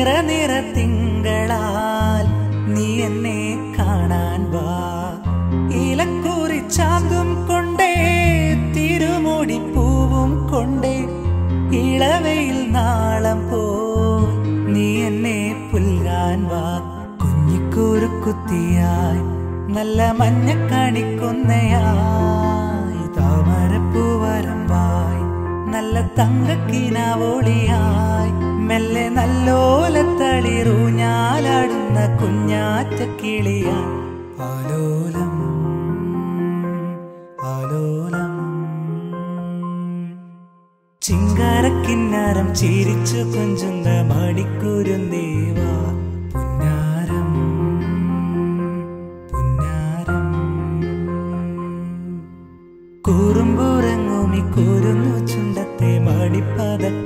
നിറ നിറ തിങ്കളാൽ നീ എന്നെ കാണാൻ വാ ഇലക്കൂറി ചാന്തും കൊണ്ടേ തിരുമുടി പൂവും കൊണ്ടേ ഇളവയിൽ നാളം പോ നീ എന്നെ പുൽകാൻ വാ കുഞ്ഞിക്കൂരു കുത്തിയായി നല്ല മഞ്ഞ കാണിക്കുന്നയായി താമരപ്പൂവരമ്പായി നല്ല തങ്കക്കിനാവോളിയായി മെല്ലെ നല്ലോല തളിറൂഞ്ഞാലാടുന്ന കുഞ്ഞാറ്റ കിളിയാ ആലോലം ആലോലം ചിങ്കാരക്കിന്നാരം ചിരിച്ചു കൊഞ്ചുന്ന മണിക്കൂരുന്തേവ പുന്നാരം പുന്നാരം കൂറുമ്പുറങ്ങുമി കൂരുന്നു ചുണ്ടത്തെ മടിപ്പതക്ക